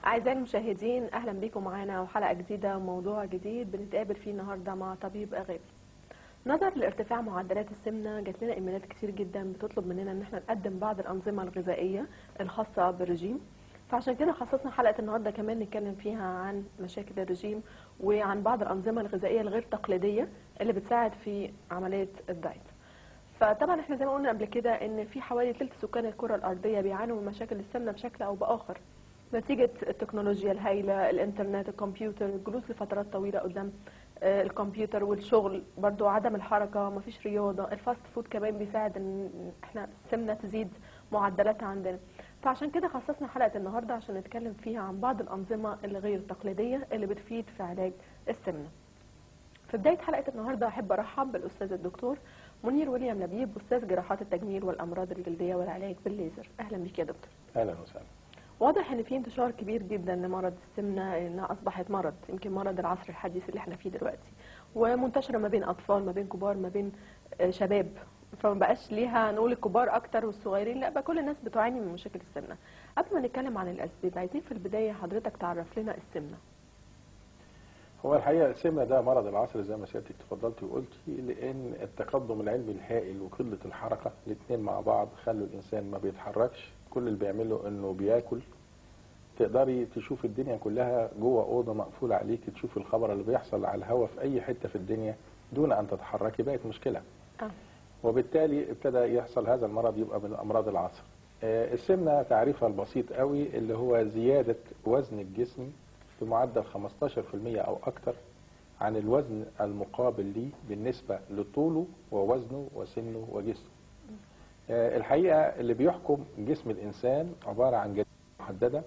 أعزائي المشاهدين أهلا بكم معانا وحلقة جديدة وموضوع جديد بنتقابل فيه النهاردة مع طبيب أغاني نظرا لارتفاع معدلات السمنة جات لنا إيميلات كتير جدا بتطلب مننا إن احنا نقدم بعض الأنظمة الغذائية الخاصة بالرجيم فعشان كده خصصنا حلقة النهاردة كمان نتكلم فيها عن مشاكل الرجيم وعن بعض الأنظمة الغذائية الغير تقليدية اللي بتساعد في عملية الدايت فطبعا احنا زي ما قلنا قبل كده ان في حوالي ثلث سكان الكره الارضيه بيعانوا من مشاكل السمنه بشكل او باخر نتيجه التكنولوجيا الهائله الانترنت الكمبيوتر الجلوس لفترات طويله قدام آه، الكمبيوتر والشغل برضو عدم الحركه مفيش رياضه الفاست فود كمان بيساعد ان احنا السمنه تزيد معدلاتها عندنا فعشان كده خصصنا حلقه النهارده عشان نتكلم فيها عن بعض الانظمه الغير تقليديه اللي بتفيد في علاج السمنه في بداية حلقة النهاردة أحب أرحب بالأستاذ الدكتور منير ويليام لبيب أستاذ جراحات التجميل والأمراض الجلدية والعلاج بالليزر أهلا بك يا دكتور اهلا وسهلا واضح ان في انتشار كبير جدا لمرض السمنه انها اصبحت مرض يمكن مرض العصر الحديث اللي احنا فيه دلوقتي ومنتشره ما بين اطفال ما بين كبار ما بين آه، شباب فما بقاش ليها نقول الكبار اكتر والصغيرين لا بقى كل الناس بتعاني من مشاكل السمنه قبل ما نتكلم عن الاسباب عايزين في البدايه حضرتك تعرف لنا السمنه هو الحقيقه السمنه ده مرض العصر زي ما سيادتك تفضلتي وقلتي لان التقدم العلمي الهائل وقله الحركه الاثنين مع بعض خلوا الانسان ما بيتحركش كل اللي بيعمله انه بياكل تقدري تشوف الدنيا كلها جوه اوضه مقفوله عليك تشوف الخبر اللي بيحصل على الهواء في اي حته في الدنيا دون ان تتحركي بقت مشكله اه وبالتالي ابتدى يحصل هذا المرض يبقى من امراض العصر آه، السمنه تعريفها البسيط قوي اللي هو زياده وزن الجسم بمعدل 15% او اكثر عن الوزن المقابل ليه بالنسبه لطوله ووزنه وسنه وجسمه آه، الحقيقه اللي بيحكم جسم الانسان عباره عن جدول محدده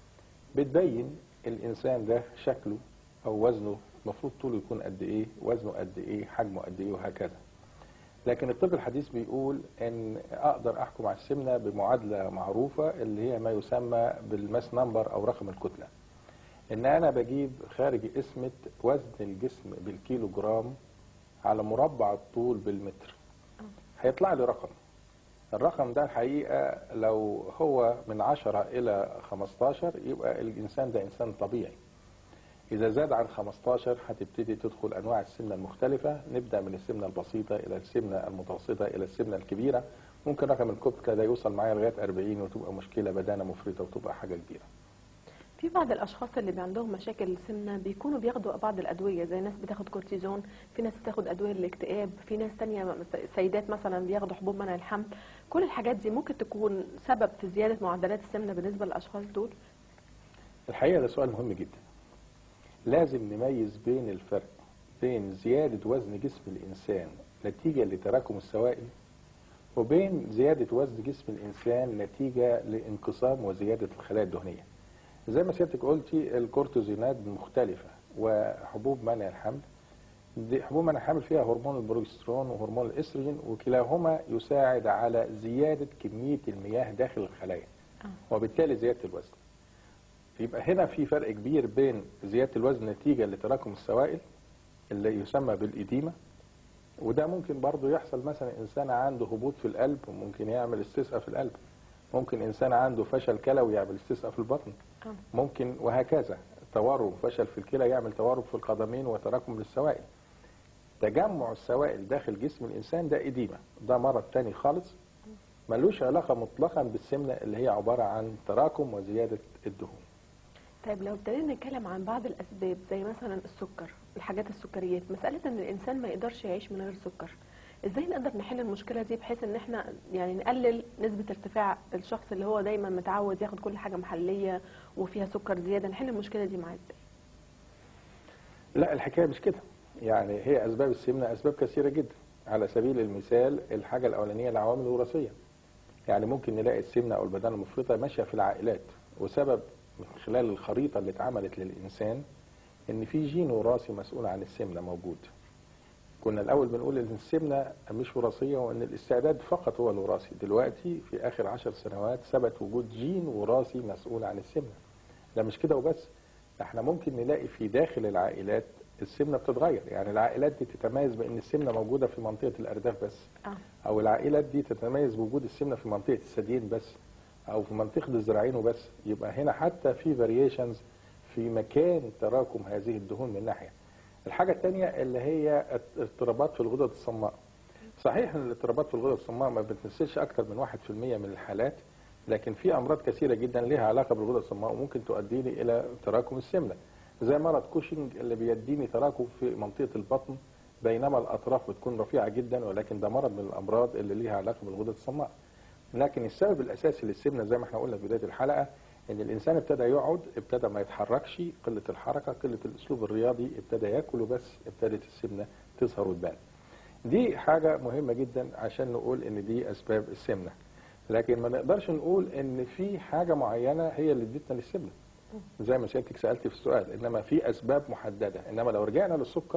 بتبين الانسان ده شكله او وزنه المفروض طوله يكون قد ايه وزنه قد ايه حجمه قد ايه وهكذا لكن الطب الحديث بيقول ان اقدر احكم على السمنه بمعادله معروفه اللي هي ما يسمى بالماس نمبر او رقم الكتله ان انا بجيب خارج اسمه وزن الجسم بالكيلو جرام على مربع الطول بالمتر هيطلع لي رقم الرقم ده الحقيقه لو هو من 10 الى 15 يبقى الانسان ده انسان طبيعي إذا زاد عن 15 هتبتدي تدخل أنواع السمنة المختلفة نبدأ من السمنة البسيطة إلى السمنة المتوسطة إلى السمنة الكبيرة ممكن رقم الكتلة ده يوصل معايا لغاية 40 وتبقى مشكلة بدانة مفرطة وتبقى حاجة كبيرة في بعض الاشخاص اللي بي عندهم مشاكل السمنه بيكونوا بياخدوا بعض الادويه زي ناس بتاخد كورتيزون في ناس بتاخد ادويه للاكتئاب في ناس تانية سيدات مثلا بياخدوا حبوب منع الحمل كل الحاجات دي ممكن تكون سبب في زياده معدلات السمنه بالنسبه للاشخاص دول الحقيقة ده سؤال مهم جدا لازم نميز بين الفرق بين زيادة وزن جسم الإنسان نتيجة لتراكم السوائل وبين زيادة وزن جسم الإنسان نتيجة لانقسام وزيادة الخلايا الدهنية زي ما سيادتك قلتي الكورتيزونات مختلفة وحبوب منع الحمل دي حبوب منع الحمل فيها هرمون البروجسترون وهرمون الاستروجين وكلاهما يساعد على زيادة كمية المياه داخل الخلايا آه. وبالتالي زيادة الوزن يبقى هنا في فرق كبير بين زيادة الوزن نتيجة لتراكم السوائل اللي يسمى بالإديمة وده ممكن برضه يحصل مثلا إنسان عنده هبوط في القلب وممكن يعمل استسقاء في القلب ممكن إنسان عنده فشل كلوي يعمل استسقاء في البطن آه. ممكن وهكذا تورم فشل في الكلى يعمل تورم في القدمين وتراكم للسوائل تجمع السوائل داخل جسم الإنسان ده إديمة ده مرض تاني خالص ملوش علاقة مطلقا بالسمنة اللي هي عبارة عن تراكم وزيادة الدهون طيب لو ابتدينا نتكلم عن بعض الاسباب زي مثلا السكر الحاجات السكريات مساله ان الانسان ما يقدرش يعيش من غير سكر ازاي نقدر نحل المشكله دي بحيث ان احنا يعني نقلل نسبه ارتفاع الشخص اللي هو دايما متعود ياخد كل حاجه محليه وفيها سكر زياده نحل المشكله دي معاه ازاي لا الحكايه مش كده يعني هي اسباب السمنه اسباب كثيره جدا على سبيل المثال الحاجه الاولانيه العوامل الوراثيه يعني ممكن نلاقي السمنه او البدانه المفرطه ماشيه في العائلات وسبب من خلال الخريطه اللي اتعملت للانسان ان في جين وراثي مسؤول عن السمنه موجود كنا الاول بنقول ان السمنه مش وراثيه وان الاستعداد فقط هو الوراثي دلوقتي في اخر عشر سنوات ثبت وجود جين وراثي مسؤول عن السمنه ده مش كده وبس ده احنا ممكن نلاقي في داخل العائلات السمنه بتتغير يعني العائلات دي تتميز بان السمنه موجوده في منطقه الارداف بس اه او العائلات دي تتميز بوجود السمنه في منطقه الثديين بس او في منطقه الذراعين وبس يبقى هنا حتى في فاريشنز في مكان تراكم هذه الدهون من ناحيه الحاجه الثانيه اللي هي اضطرابات في الغدد الصماء صحيح ان الاضطرابات في الغدد الصماء ما بتمثلش اكثر من 1% من الحالات لكن في امراض كثيره جدا لها علاقه بالغدد الصماء وممكن تؤديني الى تراكم السمنه زي مرض كوشنج اللي بيديني تراكم في منطقه البطن بينما الاطراف بتكون رفيعه جدا ولكن ده مرض من الامراض اللي ليها علاقه بالغدد الصماء لكن السبب الاساسي للسمنه زي ما احنا قلنا في بدايه الحلقه ان الانسان ابتدى يقعد ابتدى ما يتحركش قله الحركه قله الاسلوب الرياضي ابتدى ياكل وبس ابتدت السمنه تظهر وتبان دي حاجه مهمه جدا عشان نقول ان دي اسباب السمنه لكن ما نقدرش نقول ان في حاجه معينه هي اللي ادتنا للسمنه زي ما سيادتك سالتي في السؤال انما في اسباب محدده انما لو رجعنا للسكر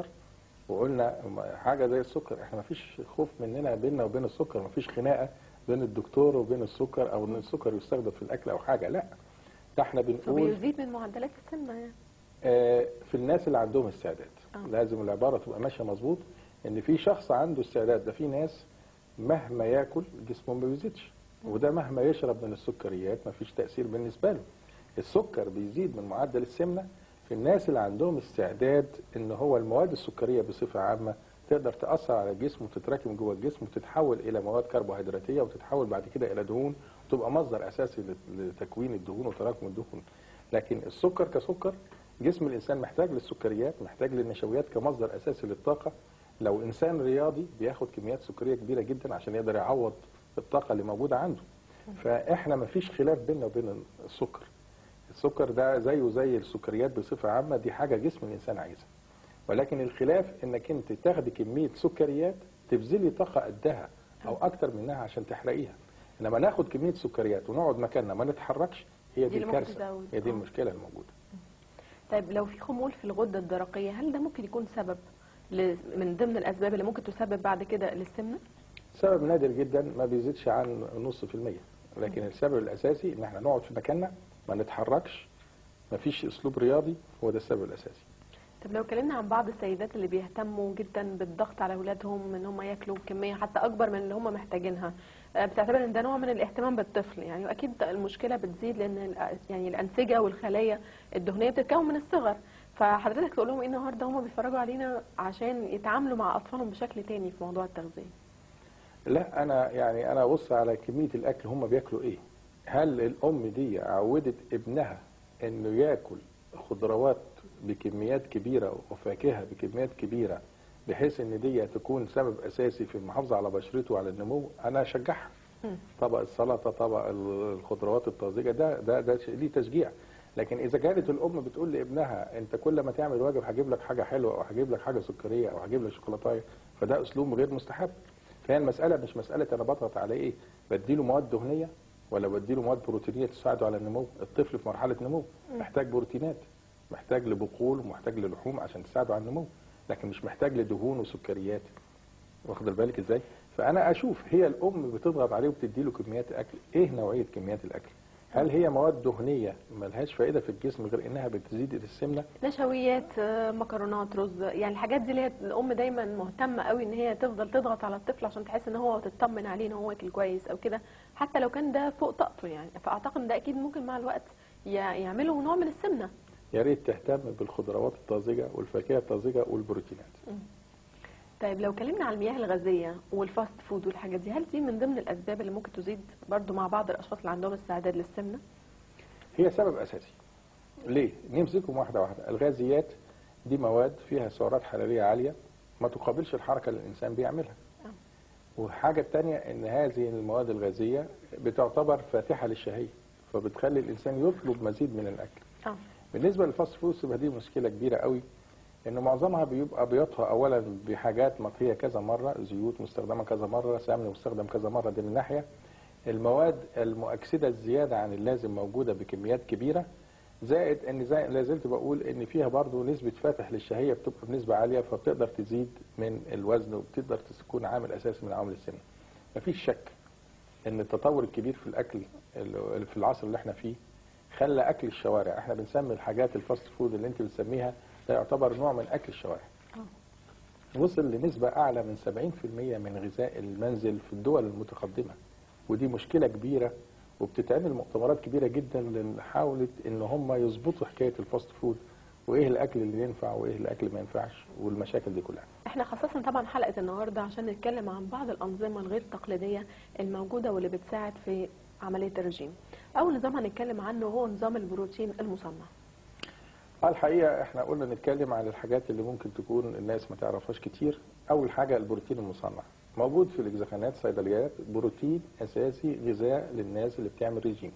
وقلنا حاجه زي السكر احنا ما فيش خوف مننا بيننا وبين السكر ما فيش خناقه بين الدكتور وبين السكر او ان السكر يستخدم في الاكل او حاجه لا ده احنا بنقول وبيزيد من معدلات السمنه يعني آه، في الناس اللي عندهم استعداد آه. لازم العباره تبقى ماشيه مظبوط ان في شخص عنده استعداد ده في ناس مهما ياكل جسمه ما بيزيدش وده مهما يشرب من السكريات ما فيش تاثير بالنسبه له السكر بيزيد من معدل السمنه في الناس اللي عندهم استعداد ان هو المواد السكريه بصفه عامه تقدر تاثر على الجسم وتتراكم جوه الجسم وتتحول الى مواد كربوهيدراتيه وتتحول بعد كده الى دهون وتبقى مصدر اساسي لتكوين الدهون وتراكم الدهون لكن السكر كسكر جسم الانسان محتاج للسكريات محتاج للنشويات كمصدر اساسي للطاقه لو انسان رياضي بياخد كميات سكريه كبيره جدا عشان يقدر يعوض الطاقه اللي موجوده عنده فاحنا ما فيش خلاف بيننا وبين السكر السكر ده زيه زي السكريات بصفه عامه دي حاجه جسم الانسان عايزها ولكن الخلاف انك انت تاخدي كميه سكريات تبذلي طاقه قدها او اكتر منها عشان تحرقيها انما ناخد كميه سكريات ونقعد مكاننا ما نتحركش هي دي دي اللي ممكن الكارثه تزود. هي دي آه. المشكله الموجوده طيب لو في خمول في الغده الدرقيه هل ده ممكن يكون سبب ل- من ضمن الاسباب اللي ممكن تسبب بعد كده للسمنه سبب نادر جدا ما بيزيدش عن نص في المية لكن السبب الأساسي إن احنا نقعد في مكاننا ما نتحركش ما فيش أسلوب رياضي هو ده السبب الأساسي طب لو اتكلمنا عن بعض السيدات اللي بيهتموا جدا بالضغط على اولادهم ان هم ياكلوا كميه حتى اكبر من اللي هم محتاجينها آه، بتعتبر ان ده نوع من الاهتمام بالطفل يعني واكيد المشكله بتزيد لان الأ- يعني الانسجه والخلايا الدهنيه بتتكون من الصغر فحضرتك تقول لهم ايه النهارده هم بيتفرجوا علينا عشان يتعاملوا مع اطفالهم بشكل تاني في موضوع التغذيه لا أنا يعني أنا أبص على كمية الأكل هم بياكلوا إيه هل الأم دي عودت ابنها إنه ياكل خضروات بكميات كبيرة وفاكهة بكميات كبيرة بحيث إن دي تكون سبب أساسي في المحافظة على بشرته وعلى النمو أنا أشجعها مم. طبق السلطه طبق الخضروات الطازجه ده ده ده شيء- ليه تشجيع لكن اذا كانت الام بتقول لابنها انت كل ما تعمل واجب هجيب لك حاجه حلوه او هجيب لك حاجه سكريه او هجيب لك شوكولاتايه فده اسلوب غير مستحب فهي المساله مش مساله انا بضغط عليه ايه بديله مواد دهنيه ولا بديله مواد بروتينيه تساعده على النمو الطفل في مرحله نمو محتاج بروتينات محتاج لبقول ومحتاج للحوم عشان تساعده على النمو لكن مش محتاج لدهون وسكريات واخد بالك ازاي فانا اشوف هي الام بتضغط عليه وبتدي له كميات اكل ايه نوعيه كميات الاكل هل هي مواد دهنيه ملهاش فائده في الجسم غير انها بتزيد السمنه نشويات آه، مكرونات رز يعني الحاجات دي اللي هي الام دايما مهتمه قوي ان هي تفضل تضغط على الطفل عشان تحس ان هو تطمن عليه ان هو واكل كويس او كده حتى لو كان ده فوق طاقته يعني فاعتقد ان ده اكيد ممكن مع الوقت ي- يعملوا نوع من السمنه يا ريت تهتم بالخضروات الطازجه والفاكهه الطازجه والبروتينات طيب لو اتكلمنا على المياه الغازيه والفاست فود والحاجات دي هل دي من ضمن الاسباب اللي ممكن تزيد برضو مع بعض الاشخاص اللي عندهم استعداد للسمنه هي سبب اساسي ليه نمسكهم واحده واحده الغازيات دي مواد فيها سعرات حراريه عاليه ما تقابلش الحركه اللي الانسان بيعملها آه. والحاجه الثانيه ان هذه المواد الغازيه بتعتبر فاتحه للشهيه فبتخلي الانسان يطلب مزيد من الاكل اه بالنسبه للفاست فود تبقى دي مشكله كبيره قوي ان معظمها بيبقى بيطهى اولا بحاجات مطهيه كذا مره زيوت مستخدمه كذا مره سمن مستخدم كذا مره دي من ناحيه المواد المؤكسده الزياده عن اللازم موجوده بكميات كبيره زائد ان زي لا زلت بقول ان فيها برضو نسبه فاتح للشهيه بتبقى بنسبه عاليه فبتقدر تزيد من الوزن وبتقدر تكون عامل اساسي من عوامل السمنه. مفيش شك ان التطور الكبير في الاكل اللي في العصر اللي احنا فيه خلى اكل الشوارع احنا بنسمي الحاجات الفاست فود اللي انت بتسميها ده يعتبر نوع من اكل الشوارع اه وصل لنسبة أعلى من 70% من غذاء المنزل في الدول المتقدمة ودي مشكلة كبيرة وبتتعمل مؤتمرات كبيره جدا لحاولت ان هم يظبطوا حكايه الفاست فود وايه الاكل اللي ينفع وايه الاكل ما ينفعش والمشاكل دي كلها احنا خصصنا طبعا حلقة النهاردة عشان نتكلم عن بعض الأنظمة الغير تقليدية الموجودة واللي بتساعد في عملية الرجيم أول نظام هنتكلم عنه هو نظام البروتين المصنع آه، الحقيقه احنا قلنا نتكلم عن الحاجات اللي ممكن تكون الناس ما تعرفهاش كتير اول حاجه البروتين المصنع موجود في الاجزخانات صيدليات بروتين اساسي غذاء للناس اللي بتعمل ريجيم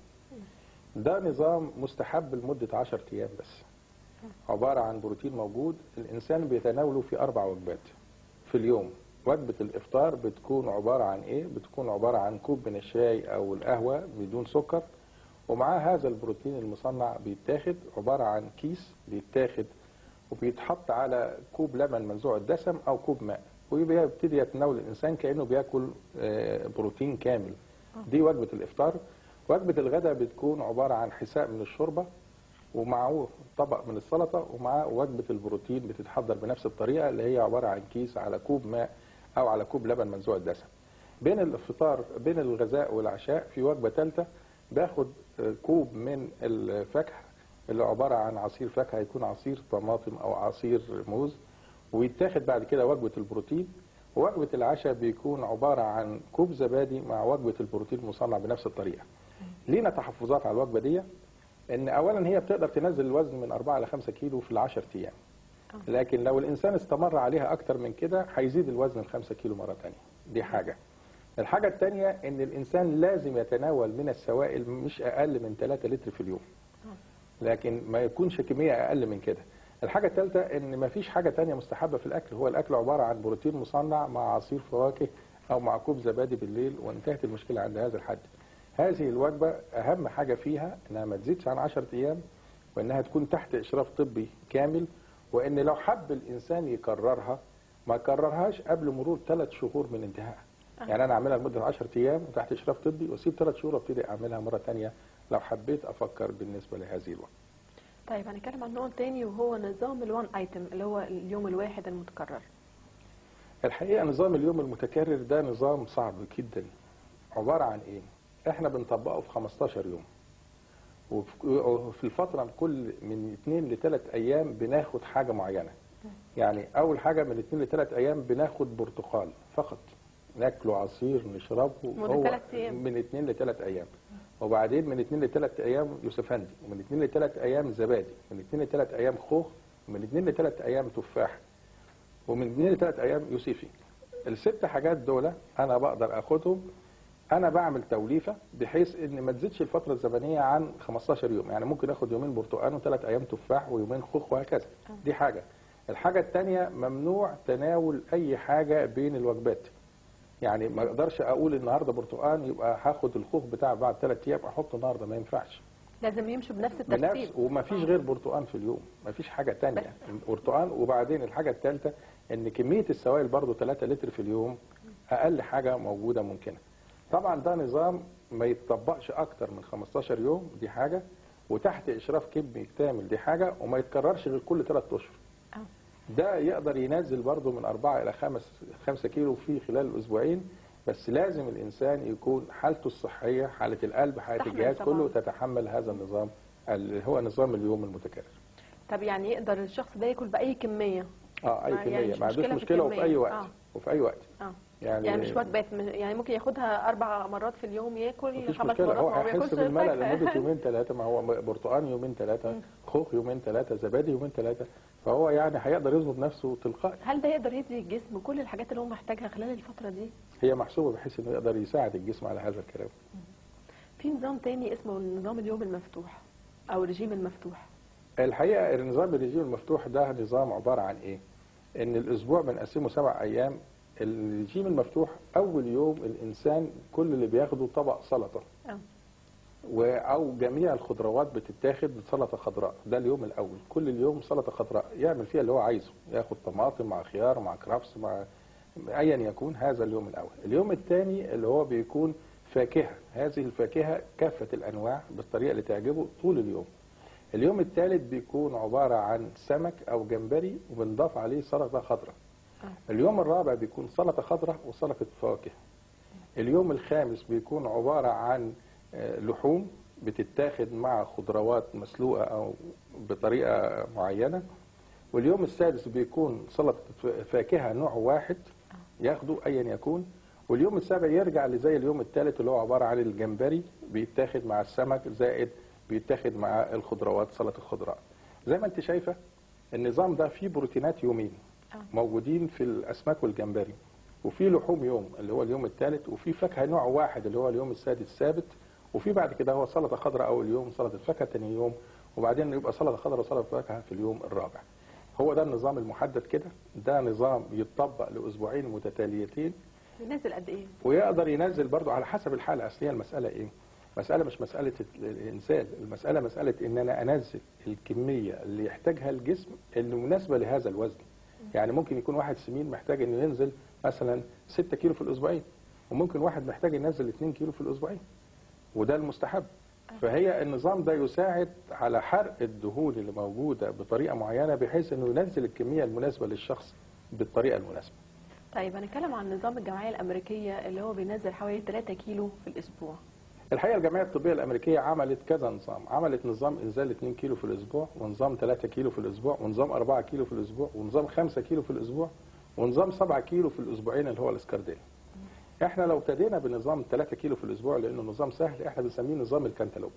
ده نظام مستحب لمده 10 ايام بس عباره عن بروتين موجود الانسان بيتناوله في اربع وجبات في اليوم وجبه الافطار بتكون عباره عن ايه بتكون عباره عن كوب من الشاي او القهوه بدون سكر ومعاه هذا البروتين المصنع بيتاخد عباره عن كيس بيتاخد وبيتحط على كوب لبن منزوع الدسم او كوب ماء ويبتدي يتناول الانسان كانه بياكل آه، بروتين كامل دي وجبه الافطار وجبه الغداء بتكون عباره عن حساء من الشوربه ومعه طبق من السلطه ومعاه وجبه البروتين بتتحضر بنفس الطريقه اللي هي عباره عن كيس على كوب ماء او على كوب لبن منزوع الدسم بين الفطار بين الغذاء والعشاء في وجبه ثالثه باخد آه، كوب من الفاكهه اللي عباره عن عصير فاكهه هيكون عصير طماطم او عصير موز ويتاخد بعد كده وجبه البروتين ووجبه العشاء بيكون عباره عن كوب زبادي مع وجبه البروتين المصنع بنفس الطريقه لينا تحفظات على الوجبه دي ان اولا هي بتقدر تنزل الوزن من 4 ل 5 كيلو في العشر ايام آه. لكن لو الانسان استمر عليها اكتر من كده هيزيد الوزن ل 5 كيلو مره ثانيه دي حاجه الحاجه الثانيه ان الانسان لازم يتناول من السوائل مش اقل من 3 لتر في اليوم لكن ما يكونش كميه اقل من كده الحاجه الثالثه ان ما فيش حاجه تانية مستحبه في الاكل هو الاكل عباره عن بروتين مصنع مع عصير فواكه او مع كوب زبادي بالليل وانتهت المشكله عند هذا الحد هذه الوجبه اهم حاجه فيها انها ما تزيدش عن 10 ايام وانها تكون تحت اشراف طبي كامل وان لو حب الانسان يكررها ما يكررهاش قبل مرور ثلاث شهور من انتهائها آه. يعني انا اعملها لمده 10 ايام تحت اشراف طبي واسيب ثلاث شهور وابتدي اعملها مره ثانيه لو حبيت افكر بالنسبه لهذه الوجبه طيب هنتكلم عن نوع تاني وهو نظام الوان ايتم اللي هو اليوم الواحد المتكرر الحقيقه نظام اليوم المتكرر ده نظام صعب جدا عباره عن ايه احنا بنطبقه في 15 يوم وفي وفي الفتره كل من 2 ل 3 ايام بناخد حاجه معينه يعني اول حاجه من 2 ل 3 ايام بناخد برتقال فقط ناكله عصير نشربه مدة تلات أيام. من 2 ل 3 ايام وبعدين من 2 ل 3 ايام يوسفندي ومن 2 ل 3 ايام زبادي من 2 ل 3 ايام خوخ ومن 2 ل 3 ايام تفاح ومن 2 ل 3 ايام يوسفي الست حاجات دول انا بقدر اخدهم انا بعمل توليفه بحيث ان ما تزيدش الفتره الزمنيه عن 15 يوم يعني ممكن اخد يومين برتقال وثلاث ايام تفاح ويومين خوخ وهكذا آه. دي حاجه الحاجه الثانيه ممنوع تناول اي حاجه بين الوجبات يعني ما اقدرش اقول النهارده برتقال يبقى هاخد الخوخ بتاع بعد ثلاث ايام احطه النهارده ما ينفعش لازم يمشوا بنفس الترتيب بنفس وما فيش غير برتقال في اليوم ما فيش حاجه تانية برتقال وبعدين الحاجه الثالثه ان كميه السوائل برضو 3 لتر في اليوم اقل حاجه موجوده ممكنه طبعا ده نظام ما يتطبقش اكتر من 15 يوم دي حاجه وتحت اشراف كبي كامل دي حاجه وما يتكررش غير كل 3 اشهر آه. ده يقدر ينزل برضو من 4 الى 5 5 كيلو في خلال الاسبوعين بس لازم الانسان يكون حالته الصحيه حاله القلب حاله تحمل الجهاز طبعاً. كله تتحمل هذا النظام اللي هو نظام اليوم المتكرر طب يعني يقدر الشخص ده ياكل باي كميه اه اي ما- يعني كميه مش ما عندوش مشكلة في مشكله وفي اي الكمية. وقت آه. وفي اي وقت اه يعني, يعني مش وجبات من- يعني ممكن ياخدها اربع مرات في اليوم ياكل مفيش خمس مشكله مرات هو ما بياكلش هيحس بالملل فاكهة. لمده يومين ثلاثه ما هو برتقال يومين ثلاثه خوخ يومين ثلاثه زبادي يومين ثلاثه فهو يعني هيقدر يظبط نفسه تلقائي هل ده يقدر يدي الجسم كل الحاجات اللي هو محتاجها خلال الفتره دي هي محسوبه بحيث انه يقدر يساعد الجسم على هذا الكلام في نظام تاني اسمه نظام اليوم المفتوح او الرجيم المفتوح الحقيقه النظام الرجيم المفتوح ده نظام عباره عن ايه؟ ان الاسبوع بنقسمه سبع ايام الرجيم المفتوح اول يوم الانسان كل اللي بياخده طبق سلطه اه و- او جميع الخضروات بتتاخد سلطه خضراء ده اليوم الاول كل اليوم سلطه خضراء يعمل فيها اللي هو عايزه ياخد طماطم مع خيار مع كرفس مع ايا يكون هذا اليوم الاول اليوم الثاني اللي هو بيكون فاكهه هذه الفاكهه كافه الانواع بالطريقه اللي تعجبه طول اليوم اليوم الثالث بيكون عباره عن سمك او جمبري وبنضاف عليه سلطه خضراء آه. اليوم الرابع بيكون سلطه خضراء وسلطه فواكه اليوم الخامس بيكون عباره عن آه، لحوم بتتاخد مع خضروات مسلوقه او بطريقه معينه واليوم السادس بيكون سلطه فاكهه نوع واحد ياخده ايا يكون واليوم السابع يرجع لزي اليوم الثالث اللي هو عباره عن الجمبري بيتاخد مع السمك زائد بيتاخد مع الخضروات سلطه الخضراء زي ما انت شايفه النظام ده فيه بروتينات يومين آه. موجودين في الاسماك والجمبري وفي لحوم يوم اللي هو اليوم الثالث وفي فاكهه نوع واحد اللي هو اليوم السادس ثابت وفي بعد كده هو سلطه خضراء اول يوم سلطه فاكهه ثاني يوم وبعدين يبقى سلطه خضراء وسلطه فاكهه في اليوم الرابع هو ده النظام المحدد كده ده نظام يتطبق لاسبوعين متتاليتين بينزل قد ايه ويقدر ينزل برضه على حسب الحاله اصل هي المساله ايه مسألة مش مسألة الإنسان المسألة مسألة إن أنا أنزل الكمية اللي يحتاجها الجسم اللي مناسبة لهذا الوزن يعني ممكن يكون واحد سمين محتاج إنه ينزل مثلا 6 كيلو في الأسبوعين وممكن واحد محتاج ينزل 2 كيلو في الأسبوعين وده المستحب فهي النظام ده يساعد على حرق الدهون اللي موجودة بطريقة معينة بحيث إنه ينزل الكمية المناسبة للشخص بالطريقة المناسبة طيب هنتكلم عن نظام الجمعيه الامريكيه اللي هو بينزل حوالي 3 كيلو في الاسبوع الحقيقه الجمعيه الطبيه الامريكيه عملت كذا نظام عملت نظام انزال 2 كيلو في الاسبوع ونظام 3 كيلو في الاسبوع ونظام 4 كيلو في الاسبوع ونظام 5 كيلو في الاسبوع ونظام 7 كيلو في الاسبوعين اللي هو الاسكاردين احنا لو ابتدينا بنظام 3 كيلو في الاسبوع لانه نظام سهل احنا بنسميه نظام الكنتالوب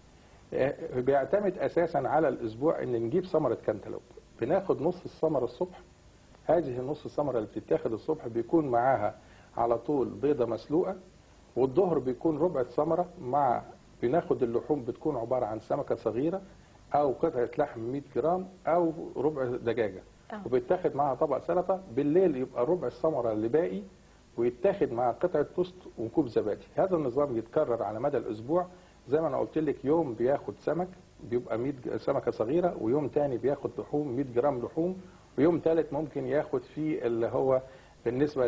اه، بيعتمد اساسا على الاسبوع ان نجيب ثمره كنتالوب بناخد نص الثمره الصبح هذه النص الثمره اللي بتتاخد الصبح بيكون معاها على طول بيضه مسلوقه والظهر بيكون ربع ثمره مع بناخد اللحوم بتكون عباره عن سمكه صغيره او قطعه لحم 100 جرام او ربع دجاجه آه. وبيتاخد معاها طبق سلطه بالليل يبقى ربع الثمره اللي باقي ويتاخد مع قطعه توست وكوب زبادي هذا النظام يتكرر على مدى الاسبوع زي ما انا قلت لك يوم بياخد سمك بيبقى 100 ج- سمكه صغيره ويوم تاني بياخد لحوم 100 جرام لحوم ويوم ثالث ممكن ياخد فيه اللي هو بالنسبه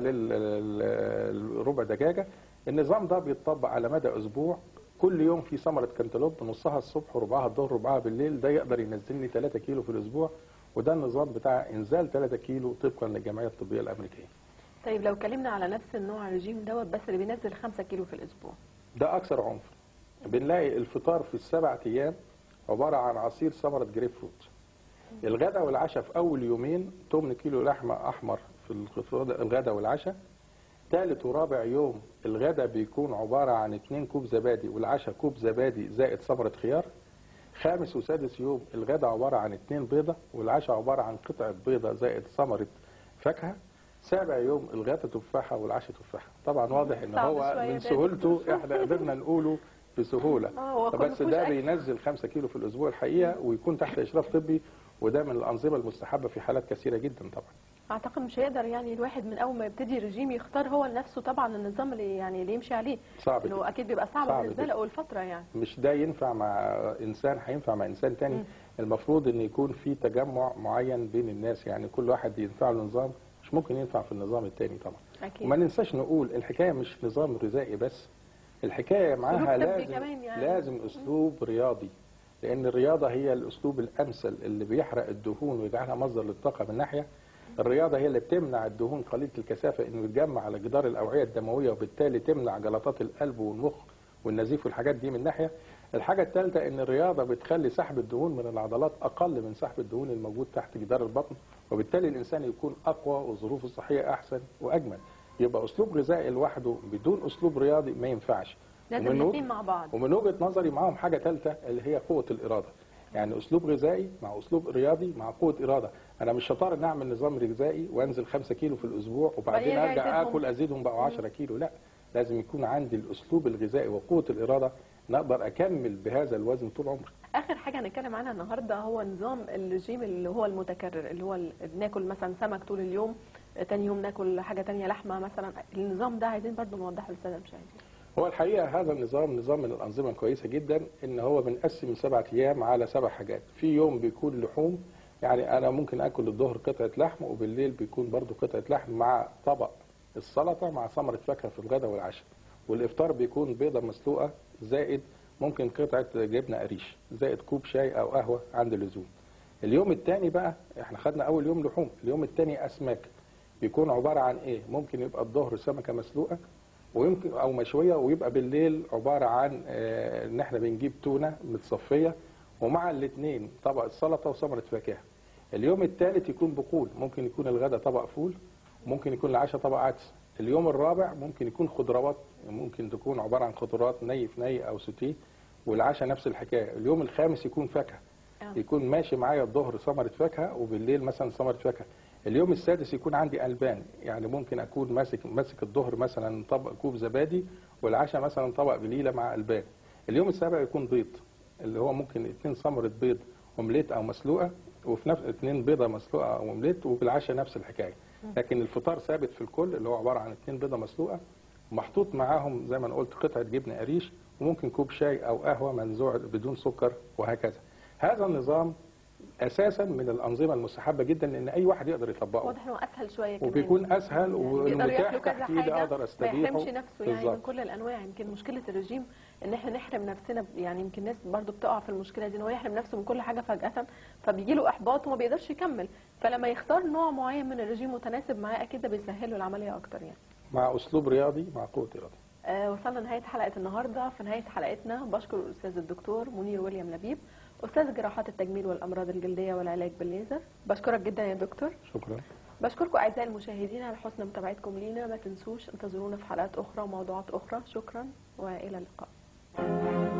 للربع دجاجه النظام ده بيتطبق على مدى اسبوع كل يوم في ثمره كنتالوب نصها الصبح وربعها الظهر وربعها بالليل ده يقدر ينزل لي 3 كيلو في الاسبوع وده النظام بتاع انزال 3 كيلو طبقا للجمعيه الطبيه الامريكيه طيب لو اتكلمنا على نفس النوع الرجيم دوت بس اللي بينزل 5 كيلو في الاسبوع ده اكثر عنف بنلاقي الفطار في السبع ايام عباره عن عصير ثمره جريب فروت الغداء والعشاء في اول يومين 8 كيلو لحمه احمر في الغداء الغداء والعشاء ثالث ورابع يوم الغداء بيكون عباره عن 2 كوب زبادي والعشاء كوب زبادي زائد ثمره خيار خامس وسادس يوم الغداء عباره عن 2 بيضه والعشاء عباره عن قطعه بيضه زائد ثمره فاكهه سابع يوم الغداء تفاحه والعشاء تفاحه طبعا واضح ان صعب هو شوية من ده. سهولته احنا قدرنا نقوله بسهوله اه هو كله بس فيهوش ده أكل. بينزل 5 كيلو في الاسبوع الحقيقه ويكون تحت اشراف طبي وده من الانظمه المستحبه في حالات كثيره جدا طبعا اعتقد مش هيقدر يعني الواحد من اول ما يبتدي رجيم يختار هو لنفسه طبعا النظام اللي يعني اللي يمشي عليه صعب انه جدا. اكيد بيبقى صعب, صعب بالنسبه له جدا. اول فتره يعني مش ده ينفع مع انسان هينفع مع انسان تاني مم. المفروض ان يكون في تجمع معين بين الناس يعني كل واحد ينفع له نظام مش ممكن ينفع في النظام التاني طبعا اكيد وما ننساش نقول الحكايه مش نظام غذائي بس الحكايه معاها طبي لازم كمان يعني. لازم اسلوب رياضي لان الرياضه هي الاسلوب الامثل اللي بيحرق الدهون ويجعلها مصدر للطاقه من ناحيه الرياضه هي اللي بتمنع الدهون قليله الكثافه انه يتجمع على جدار الاوعيه الدمويه وبالتالي تمنع جلطات القلب والمخ والنزيف والحاجات دي من ناحيه الحاجه الثالثه ان الرياضه بتخلي سحب الدهون من العضلات اقل من سحب الدهون الموجود تحت جدار البطن وبالتالي الانسان يكون اقوى وظروفه الصحيه احسن واجمل يبقى اسلوب غذائي لوحده بدون اسلوب رياضي ما ينفعش لازم ومن الاثنين مع بعض ومن وجهه نظري معاهم حاجه ثالثه اللي هي قوه الاراده يعني اسلوب غذائي مع اسلوب رياضي مع قوه اراده انا مش شطار ان اعمل نظام غذائي وانزل 5 كيلو في الاسبوع وبعدين بعدين ارجع أزيدهم. اكل ازيدهم بقوا 10 كيلو لا لازم يكون عندي الاسلوب الغذائي وقوه الاراده ان اقدر اكمل بهذا الوزن طول عمري اخر حاجه هنتكلم عنها النهارده هو نظام الرجيم اللي هو المتكرر اللي هو ال- بناكل مثلا سمك طول اليوم آه، تاني يوم ناكل حاجه تانية لحمه مثلا النظام ده عايزين برضو نوضحه للساده المشاهدين هو الحقيقه هذا النظام نظام من الانظمه الكويسه جدا ان هو بنقسم سبعة ايام على سبع حاجات في يوم بيكون لحوم يعني انا ممكن اكل الظهر قطعه لحم وبالليل بيكون برضو قطعه لحم مع طبق السلطه مع ثمره فاكهه في الغداء والعشاء والافطار بيكون بيضه مسلوقه زائد ممكن قطعه جبنه قريش زائد كوب شاي او قهوه عند اللزوم اليوم الثاني بقى احنا خدنا اول يوم لحوم اليوم الثاني اسماك بيكون عباره عن ايه ممكن يبقى الظهر سمكه مسلوقه ويمكن او مشويه ويبقى بالليل عباره عن آه، ان احنا بنجيب تونه متصفيه ومع الاثنين طبق السلطه وثمره فاكهه اليوم الثالث يكون بقول ممكن يكون الغداء طبق فول ممكن يكون العشاء طبق عدس اليوم الرابع ممكن يكون خضروات ممكن تكون عباره عن خضروات ني في ني او سوتيه والعشاء نفس الحكايه اليوم الخامس يكون فاكهه آه. يكون ماشي معايا الظهر ثمره فاكهه وبالليل مثلا ثمره فاكهه اليوم السادس يكون عندي البان يعني ممكن اكون ماسك ماسك الظهر مثلا طبق كوب زبادي والعشاء مثلا طبق بليله مع البان اليوم السابع يكون بيض اللي هو ممكن اتنين ثمره بيض اومليت او مسلوقه وفي نفس اتنين بيضه مسلوقه او اومليت وبالعشاء نفس الحكايه لكن الفطار ثابت في الكل اللي هو عباره عن اتنين بيضه مسلوقه محطوط معاهم زي ما انا قلت قطعه جبنه قريش وممكن كوب شاي او قهوه منزوع بدون سكر وهكذا هذا النظام اساسا من الانظمه المستحبه جدا لان اي واحد يقدر يطبقه واضح انه اسهل شويه كمان وبيكون اسهل يقدروا والمتاح ياكلوا كذا تحت ايدي حاجه اقدر ما استبيحه يحرمش نفسه يعني من بالظبط. كل الانواع يمكن مشكله الرجيم ان احنا نحرم نفسنا ب- يعني يمكن الناس برضو بتقع في المشكله دي ان هو يحرم نفسه من كل حاجه فجاه فبيجي له احباط وما بيقدرش يكمل فلما يختار نوع معين من الرجيم متناسب معاه اكيد ده بيسهل له العمليه اكتر يعني مع اسلوب رياضي مع قوه ارادي آه وصلنا لنهايه حلقه النهارده في نهايه حلقتنا بشكر الاستاذ الدكتور منير ويليام لبيب استاذ جراحات التجميل والامراض الجلديه والعلاج بالليزر بشكرك جدا يا دكتور شكرا بشكركم اعزائي المشاهدين على حسن متابعتكم لينا ما تنسوش انتظرونا في حلقات اخرى وموضوعات اخرى شكرا والى اللقاء